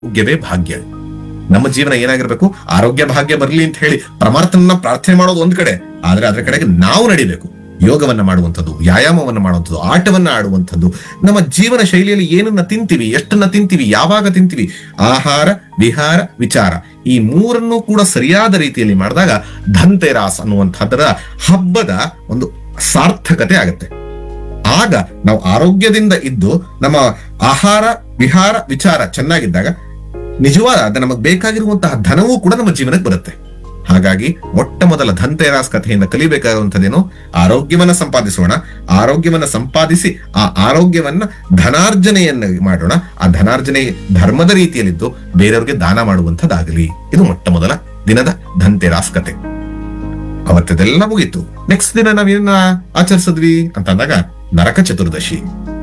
ಆರೋಗ್ಯವೇ ಭಾಗ್ಯ ನಮ್ಮ ಜೀವನ ಏನಾಗಿರ್ಬೇಕು ಆರೋಗ್ಯ ಭಾಗ್ಯ ಬರಲಿ ಅಂತ ಹೇಳಿ ಪರಮಾರ್ಥನ ಪ್ರಾರ್ಥನೆ ಮಾಡೋದು ಒಂದ್ ಕಡೆ ಆದ್ರೆ ಅದ್ರ ಕಡೆಗೆ ನಾವು ನಡಿಬೇಕು ಯೋಗವನ್ನ ಮಾಡುವಂಥದ್ದು ವ್ಯಾಯಾಮವನ್ನ ಮಾಡುವಂಥದ್ದು ಆಟವನ್ನ ಆಡುವಂಥದ್ದು ನಮ್ಮ ಜೀವನ ಶೈಲಿಯಲ್ಲಿ ಏನನ್ನ ತಿಂತೀವಿ ಎಷ್ಟನ್ನ ತಿಂತೀವಿ ಯಾವಾಗ ತಿಂತೀವಿ ಆಹಾರ ವಿಹಾರ ವಿಚಾರ ಈ ಮೂರನ್ನು ಕೂಡ ಸರಿಯಾದ ರೀತಿಯಲ್ಲಿ ಮಾಡಿದಾಗ ಧನ್ತೆರಾಸ್ ಅನ್ನುವಂಥದ್ದರ ಹಬ್ಬದ ಒಂದು ಸಾರ್ಥಕತೆ ಆಗತ್ತೆ ಆಗ ನಾವು ಆರೋಗ್ಯದಿಂದ ಇದ್ದು ನಮ್ಮ ಆಹಾರ ವಿಹಾರ ವಿಚಾರ ಚೆನ್ನಾಗಿದ್ದಾಗ ನಿಜವಾದ ಅದು ನಮಗೆ ಬೇಕಾಗಿರುವಂತಹ ಧನವೂ ಕೂಡ ನಮ್ಮ ಜೀವನಕ್ಕೆ ಬರುತ್ತೆ ಹಾಗಾಗಿ ಮೊಟ್ಟ ಮೊದಲ ಧನ್ತೆರಾಸ್ ಕಥೆಯಿಂದ ಕಲಿಬೇಕಾದಂಥದ್ದೇನು ಆರೋಗ್ಯವನ್ನ ಸಂಪಾದಿಸೋಣ ಆರೋಗ್ಯವನ್ನ ಸಂಪಾದಿಸಿ ಆ ಆರೋಗ್ಯವನ್ನ ಧನಾರ್ಜನೆಯನ್ನ ಮಾಡೋಣ ಆ ಧನಾರ್ಜನೆ ಧರ್ಮದ ರೀತಿಯಲ್ಲಿದ್ದು ಬೇರೆಯವ್ರಿಗೆ ದಾನ ಮಾಡುವಂಥದ್ದಾಗಲಿ ಇದು ಮೊಟ್ಟ ಮೊದಲ ದಿನದ ಧನ್ತೆರಾಸ್ ಕತೆ ಅವತ್ತದೆಲ್ಲ ಮುಗೀತು ನೆಕ್ಸ್ಟ್ ದಿನ ನಾವೇನ ಆಚರಿಸಿದ್ವಿ ಅಂತ ಅಂದಾಗ ನರಕ ಚತುರ್ದಶಿ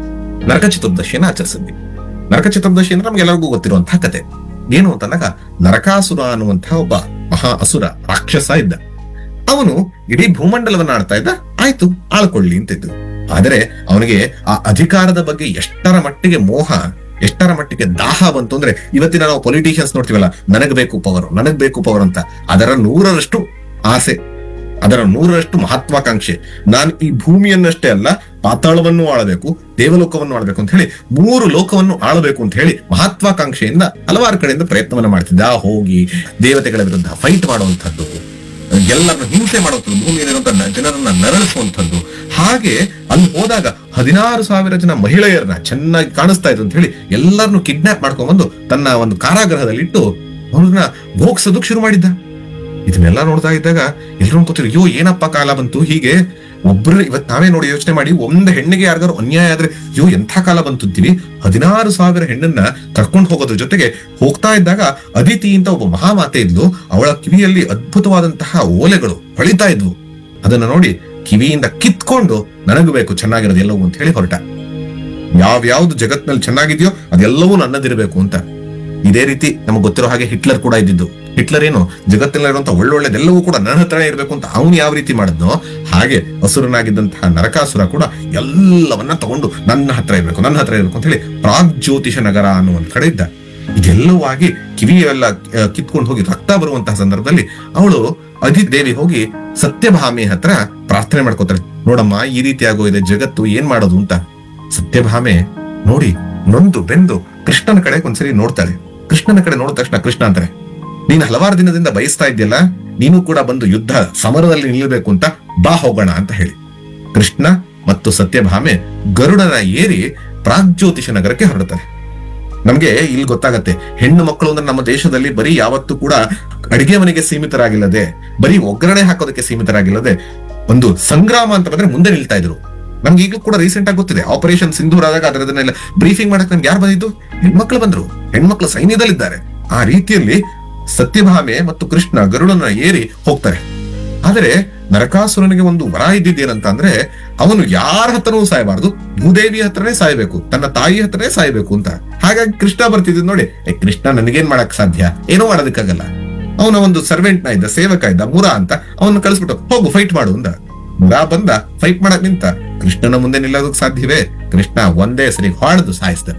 ನರಕ ಚತುರ್ದಶಿಯನ್ನ ಆಚರಿಸಿದ್ವಿ ನರಕ ಚತುರ್ದಶಿ ಅಂದ್ರೆ ನಮ್ಗೆಲ್ಲರಿಗೂ ಗೊತ್ತಿರುವಂತಹ ಕತೆ ಏನು ಅಂತಂದಾಗ ನರಕಾಸುರ ಅನ್ನುವಂತಹ ಒಬ್ಬ ಮಹಾ ಅಸುರ ರಾಕ್ಷಸ ಇದ್ದ ಅವನು ಇಡೀ ಭೂಮಂಡಲವನ್ನ ಆಡ್ತಾ ಇದ್ದ ಆಯ್ತು ಆಳ್ಕೊಳ್ಳಿ ಅಂತಿದ್ದು ಆದರೆ ಅವನಿಗೆ ಆ ಅಧಿಕಾರದ ಬಗ್ಗೆ ಎಷ್ಟರ ಮಟ್ಟಿಗೆ ಮೋಹ ಎಷ್ಟರ ಮಟ್ಟಿಗೆ ದಾಹ ಬಂತು ಅಂದ್ರೆ ಇವತ್ತಿನ ನಾವು ಪೊಲಿಟಿಷಿಯನ್ಸ್ ನೋಡ್ತೀವಲ್ಲ ನನಗ್ ಬೇಕು ಪವರ್ ನನಗ್ ಬೇಕು ಪವರ್ ಅಂತ ಅದರ ನೂರರಷ್ಟು ಆಸೆ ಅದರ ನೂರರಷ್ಟು ಮಹತ್ವಾಕಾಂಕ್ಷೆ ನಾನು ಈ ಭೂಮಿಯನ್ನಷ್ಟೇ ಅಲ್ಲ ಪಾತಾಳವನ್ನು ಆಳಬೇಕು ದೇವಲೋಕವನ್ನು ಆಳಬೇಕು ಅಂತ ಹೇಳಿ ಮೂರು ಲೋಕವನ್ನು ಆಳಬೇಕು ಅಂತ ಹೇಳಿ ಮಹತ್ವಾಕಾಂಕ್ಷೆಯಿಂದ ಹಲವಾರು ಕಡೆಯಿಂದ ಪ್ರಯತ್ನವನ್ನ ಮಾಡ್ತಿದ್ದ ಹೋಗಿ ದೇವತೆಗಳ ವಿರುದ್ಧ ಫೈಟ್ ಮಾಡುವಂಥದ್ದು ಎಲ್ಲರನ್ನು ಹಿಂಸೆ ಮಾಡುವಂಥದ್ದು ಭೂಮಿಯಲ್ಲಿರುವಂತಹ ಜನರನ್ನ ನರಳಿಸುವಂಥದ್ದು ಹಾಗೆ ಅಲ್ಲಿ ಹೋದಾಗ ಹದಿನಾರು ಸಾವಿರ ಜನ ಮಹಿಳೆಯರನ್ನ ಚೆನ್ನಾಗಿ ಕಾಣಿಸ್ತಾ ಇದ್ರು ಅಂತ ಹೇಳಿ ಎಲ್ಲರನ್ನು ಕಿಡ್ನಾಪ್ ಮಾಡ್ಕೊಂಡ್ಬಂದು ತನ್ನ ಒಂದು ಕಾರಾಗೃಹದಲ್ಲಿ ಇಟ್ಟು ಅವ್ರನ್ನ ಭೋಗ್ಸೋದಕ್ ಶುರು ಮಾಡಿದ್ದ ಇದನ್ನೆಲ್ಲ ನೋಡ್ತಾ ಇದ್ದಾಗ ಎಲ್ಲರೂ ಅನ್ಕೋತಿರು ಅಯ್ಯೋ ಏನಪ್ಪ ಕಾಲ ಬಂತು ಹೀಗೆ ಒಬ್ರು ಇವತ್ ನಾವೇ ನೋಡಿ ಯೋಚನೆ ಮಾಡಿ ಒಂದು ಹೆಣ್ಣಿಗೆ ಯಾರಿಗಾರು ಅನ್ಯಾಯ ಆದ್ರೆ ಅಯ್ಯೋ ಎಂಥ ಕಾಲ ಬಂತಂತೀವಿ ಹದಿನಾರು ಸಾವಿರ ಹೆಣ್ಣನ್ನ ಕರ್ಕೊಂಡು ಹೋಗೋದ್ರ ಜೊತೆಗೆ ಹೋಗ್ತಾ ಇದ್ದಾಗ ಅದಿತಿ ಅಂತ ಒಬ್ಬ ಮಹಾಮಾತೆ ಇದ್ಲು ಅವಳ ಕಿವಿಯಲ್ಲಿ ಅದ್ಭುತವಾದಂತಹ ಓಲೆಗಳು ಹೊಳಿತಾ ಇದ್ವು ಅದನ್ನ ನೋಡಿ ಕಿವಿಯಿಂದ ಕಿತ್ಕೊಂಡು ನನಗೂ ಬೇಕು ಚೆನ್ನಾಗಿರೋದು ಎಲ್ಲವೂ ಅಂತ ಹೇಳಿ ಹೊರಟ ಯಾವ್ಯಾವ್ದು ಜಗತ್ನಲ್ಲಿ ಚೆನ್ನಾಗಿದೆಯೋ ಅದೆಲ್ಲವೂ ನನ್ನದಿರಬೇಕು ಅಂತ ಇದೇ ರೀತಿ ನಮಗೆ ಗೊತ್ತಿರೋ ಹಾಗೆ ಹಿಟ್ಲರ್ ಕೂಡ ಇದ್ದಿದ್ದು ಹಿಟ್ಲರ್ ಏನು ಜಗತ್ತಿನಲ್ಲಿರುವಂತಹ ಒಳ್ಳೊಳ್ಳೆದೆಲ್ಲವೂ ಕೂಡ ನನ್ನ ಹತ್ರನೇ ಇರಬೇಕು ಅಂತ ಅವನು ಯಾವ ರೀತಿ ಮಾಡಿದ್ನೋ ಹಾಗೆ ಅಸುರನಾಗಿದ್ದಂತಹ ನರಕಾಸುರ ಕೂಡ ಎಲ್ಲವನ್ನ ತಗೊಂಡು ನನ್ನ ಹತ್ರ ಇರಬೇಕು ನನ್ನ ಹತ್ರ ಇರಬೇಕು ಅಂತ ಹೇಳಿ ಪ್ರಾಗ್ಜ್ಯೋತಿಷ ನಗರ ಅನ್ನುವಂತ ಕಡೆ ಇದ್ದ ಇದೆಲ್ಲವೂ ಆಗಿ ಕಿವಿಯೆಲ್ಲ ಆ, ಕಿತ್ಕೊಂಡು ಹೋಗಿ ರಕ್ತ ಬರುವಂತಹ ಸಂದರ್ಭದಲ್ಲಿ ಅವಳು ಅದಿದೇವಿ ಹೋಗಿ ಸತ್ಯಭಾಮಿ ಹತ್ರ ಪ್ರಾರ್ಥನೆ ಮಾಡ್ಕೋತಾರೆ ನೋಡಮ್ಮ ಈ ರೀತಿ ಆಗೋಗಿದೆ ಜಗತ್ತು ಏನ್ ಮಾಡೋದು ಅಂತ ಸತ್ಯಭಾಮೆ ನೋಡಿ ನೊಂದು ಬೆಂದು ಕೃಷ್ಣನ ಕಡೆ ಒಂದ್ಸರಿ ನೋಡ್ತಾಳೆ ಕೃಷ್ಣನ ಕಡೆ ನೋಡಿದ ತಕ್ಷಣ ಕೃಷ್ಣ ಅಂತಾರೆ ನೀನು ಹಲವಾರು ದಿನದಿಂದ ಬಯಸ್ತಾ ಇದ್ಯಲ್ಲ ನೀನು ಕೂಡ ಬಂದು ಯುದ್ಧ ಸಮರದಲ್ಲಿ ನಿಲ್ಲಬೇಕು ಅಂತ ಬಾ ಹೋಗೋಣ ಅಂತ ಹೇಳಿ ಕೃಷ್ಣ ಮತ್ತು ಸತ್ಯಭಾಮೆ ಗರುಡನ ಏರಿ ಪ್ರಾಗ್ಜ್ಯೋತಿಷ ನಗರಕ್ಕೆ ಹೊರಡ್ತಾರೆ ನಮ್ಗೆ ಇಲ್ಲಿ ಗೊತ್ತಾಗತ್ತೆ ಹೆಣ್ಣು ಮಕ್ಕಳು ಅಂದ್ರೆ ನಮ್ಮ ದೇಶದಲ್ಲಿ ಬರೀ ಯಾವತ್ತೂ ಕೂಡ ಅಡಿಗೆ ಮನೆಗೆ ಸೀಮಿತರಾಗಿಲ್ಲದೆ ಬರೀ ಒಗ್ಗರಣೆ ಹಾಕೋದಕ್ಕೆ ಸೀಮಿತರಾಗಿಲ್ಲದೆ ಒಂದು ಸಂಗ್ರಾಮ ಅಂತ ಬಂದ್ರೆ ಮುಂದೆ ನಿಲ್ತಾ ಇದ್ರು ನಮ್ಗೆ ಈಗಲೂ ಕೂಡ ರೀಸೆಂಟ್ ಆಗಿ ಗೊತ್ತಿದೆ ಆಪರೇಷನ್ ಸಿಂಧೂರ್ ಆದಾಗ ಅದರದನ್ನೆಲ್ಲ ಬ್ರೀಫಿಂಗ್ ಮಾಡಕ್ ನಮ್ಗೆ ಯಾರು ಬಂದಿದ್ದು ಹೆಣ್ಮಕ್ಳು ಬಂದ್ರು ಹೆಣ್ಮಕ್ಳು ಸೈನ್ಯದಲ್ಲಿದ್ದಾರೆ ಆ ರೀತಿಯಲ್ಲಿ ಸತ್ಯಭಾಮೆ ಮತ್ತು ಕೃಷ್ಣ ಗರುಡನ ಏರಿ ಹೋಗ್ತಾರೆ ಆದರೆ ನರಕಾಸುರನಿಗೆ ಒಂದು ವರ ಇದ್ದಿದ್ದೇನಂತ ಅಂದ್ರೆ ಅವನು ಯಾರ ಹತ್ರನೂ ಸಾಯಬಾರದು ಭೂದೇವಿ ಹತ್ರನೇ ಸಾಯ್ಬೇಕು ತನ್ನ ತಾಯಿ ಹತ್ರನೇ ಸಾಯ್ಬೇಕು ಅಂತ ಹಾಗಾಗಿ ಕೃಷ್ಣ ಬರ್ತಿದ್ದು ನೋಡಿ ಏ ಕೃಷ್ಣ ನನಗೇನ್ ಮಾಡಕ್ ಸಾಧ್ಯ ಏನೋ ಮಾಡೋದಕ್ಕಾಗಲ್ಲ ಅವನ ಒಂದು ಸರ್ವೆಂಟ್ ನ ಇದ್ದ ಸೇವಕ ಇದ್ದ ಮುರ ಅಂತ ಅವನು ಕಳಿಸ್ಬಿಟ್ಟು ಹೋಗು ಫೈಟ್ ಮಾಡು ಅಂದ ಮುರ ಬಂದ ಫೈಟ್ ಮಾಡಕ್ ನಿಂತ ಕೃಷ್ಣನ ಮುಂದೆ ನಿಲ್ಲೋದಕ್ ಸಾಧ್ಯವೇ ಕೃಷ್ಣ ಒಂದೇ ಸರಿ ಹೊಡೆದು ಸಾಯಿಸ್ದ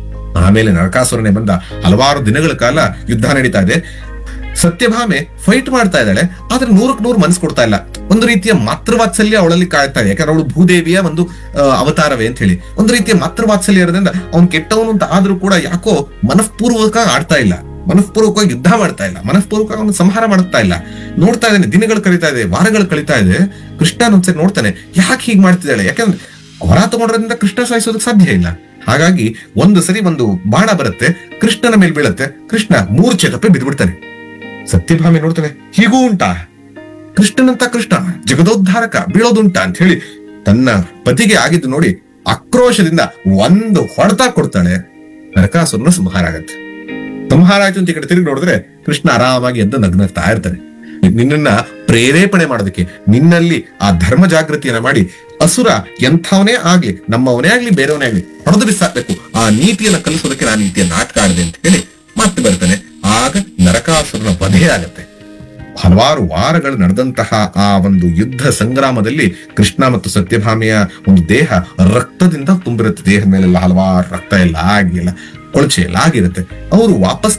ಆಮೇಲೆ ನರಕಾಸುರನೆ ಬಂದ ಹಲವಾರು ದಿನಗಳ ಕಾಲ ಯುದ್ಧ ನಡೀತಾ ಇದೆ ಸತ್ಯಭಾಮೆ ಫೈಟ್ ಮಾಡ್ತಾ ಇದ್ದಾಳೆ ಆದ್ರೆ ನೂರಕ್ ನೂರು ಮನಸ್ಸು ಕೊಡ್ತಾ ಇಲ್ಲ ಒಂದು ರೀತಿಯ ಮಾತೃವಾತ್ಸಲ್ಯ ಅವಳಲ್ಲಿ ಕಾಡ್ತಾ ಇದೆ ಯಾಕಂದ್ರೆ ಅವಳು ಭೂದೇವಿಯ ಒಂದು ಆ, ಅವತಾರವೇ ಅಂತ ಹೇಳಿ ಒಂದು ರೀತಿಯ ಮಾತೃವಾತ್ಸಲ್ಯ ಇರೋದ್ರಿಂದ ಅವ್ನು ಕೆಟ್ಟವನು ಅಂತ ಆದ್ರೂ ಕೂಡ ಯಾಕೋ ಮನಃಪೂರ್ವಕ ಆಡ್ತಾ ಇಲ್ಲ ಮನಃಪೂರ್ವಕವಾಗಿ ಯುದ್ಧ ಮಾಡ್ತಾ ಇಲ್ಲ ಮನಃಪೂರ್ವಕವಾಗಿ ಅವನು ಸಂಹಾರ ಮಾಡ್ತಾ ಇಲ್ಲ ನೋಡ್ತಾ ಇದ್ದಾನೆ ದಿನಗಳು ಕಳೀತಾ ಇದೆ ವಾರಗಳು ಕಳೀತಾ ಇದೆ ಕೃಷ್ಣ ಒಂದ್ಸರಿ ನೋಡ್ತಾನೆ ಯಾಕೆ ಹೀಗೆ ಮಾಡ್ತಿದ್ದಾಳೆ ಯಾಕಂದ್ರೆ ಹೊರ ತಗೊಂಡ್ರಿಂದ ಕೃಷ್ಣ ಸಾಯಿಸೋದಕ್ಕೆ ಸಾಧ್ಯ ಇಲ್ಲ ಹಾಗಾಗಿ ಒಂದು ಸರಿ ಒಂದು ಬಾಣ ಬರುತ್ತೆ ಕೃಷ್ಣನ ಮೇಲೆ ಬೀಳುತ್ತೆ ಕೃಷ್ಣ ಮೂರ್ಛೆ ತಪ್ಪಿ ಬಿದ್ದ್ಬಿಡ್ತಾನೆ ಸತ್ಯಭಾಮೆ ನೋಡ್ತಾನೆ ಹೀಗೂ ಉಂಟಾ ಕೃಷ್ಣನಂತ ಕೃಷ್ಣ ಜಗದೋದ್ಧಾರಕ ಬೀಳೋದುಂಟಾ ಅಂತ ಹೇಳಿ ತನ್ನ ಪತಿಗೆ ಆಗಿದ್ದು ನೋಡಿ ಆಕ್ರೋಶದಿಂದ ಒಂದು ಹೊಡೆತ ಕೊಡ್ತಾಳೆ ನರಕಾಸುರನ ಸಂಹಾರ ಆಗತ್ತೆ ಸಂಹಾರ ಆಯ್ತು ಅಂತ ಈ ಕಡೆ ತಿರುಗಿ ನೋಡಿದ್ರೆ ಕೃಷ್ಣ ಆರಾಮಾಗಿ ಎದ್ದು ನಗ್ನಗ್ತಾ ಇರ್ತಾನೆ ನಿನ್ನನ್ನ ಪ್ರೇರೇಪಣೆ ಮಾಡೋದಕ್ಕೆ ನಿನ್ನಲ್ಲಿ ಆ ಧರ್ಮ ಜಾಗೃತಿಯನ್ನ ಮಾಡಿ ಅಸುರ ಎಂಥವನೇ ಆಗ್ಲಿ ನಮ್ಮವನೇ ಆಗ್ಲಿ ಬೇರೆಯವನೇ ಆಗ್ಲಿ ಹೊಡೆದು ಬಿಸಾಕ್ಬೇಕು ಆ ನೀತಿಯನ್ನ ಕಲಿಸೋದಕ್ಕೆ ನಾನು ನೀತಿಯ ನಾಟಕ ಆಡಿದೆ ಅಂತ ಹೇಳಿ ಮತ್ತೆ ಬರ್ತಾನೆ ಆಗ ನರಕಾಸುರನ ವಧೆ ಆಗತ್ತೆ ಹಲವಾರು ವಾರಗಳು ನಡೆದಂತಹ ಆ ಒಂದು ಯುದ್ಧ ಸಂಗ್ರಾಮದಲ್ಲಿ ಕೃಷ್ಣ ಮತ್ತು ಸತ್ಯಭಾಮೆಯ ಒಂದು ದೇಹ ರಕ್ತದಿಂದ ತುಂಬಿರುತ್ತೆ ದೇಹದ ಮೇಲೆಲ್ಲ ಹಲವಾರು ರಕ್ತ ಎಲ್ಲ ಆಗಿ ಎಲ್ಲ ಕೊಳಚೆ ಎಲ್ಲ ಆಗಿರುತ್ತೆ ಅವರು ವಾಪಸ್